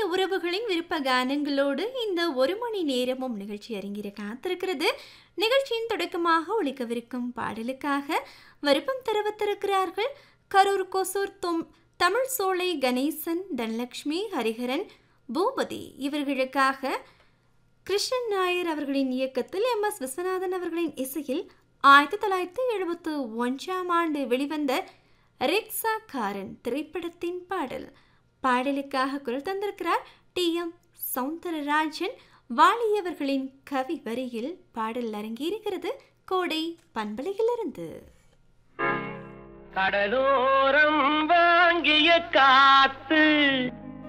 உறவுகளின் விருப்ப கானங்களோடு இந்த ஒரு மணி நேரமும் நிகழ்ச்சி அரங்கிற காத்திருக்கிறது நிகழ்ச்சியின் தொடக்கமாக ஒழிக்கவிருக்கும் பாடலுக்காக விருப்பம் தெரிவித்திருக்கிறார்கள் கரூர் கொசூர் தொம் தமிழ் சோலை கணேசன் தனலட்சுமி ஹரிஹரன் பூபதி இவர்களுக்காக கிருஷ்ணன் நாயர் அவர்களின் இயக்கத்தில் எம் எஸ் விஸ்வநாதன் அவர்களின் இசையில் ஆயிரத்தி தொள்ளாயிரத்தி எழுபத்து ஒன்றாம் ஆண்டு வெளிவந்த ரிக்ஸா காரன் திரைப்படத்தின் பாடல் பாடலுக்காக குரல் தந்திருக்கிறார் டி எம் சவுந்தரராஜன் வாலியவர்களின் கவி வரியில் பாடல் அரங்கேறுகிறது கோடை பண்பலையிலிருந்து கடலோரம் வாங்கிய காத்து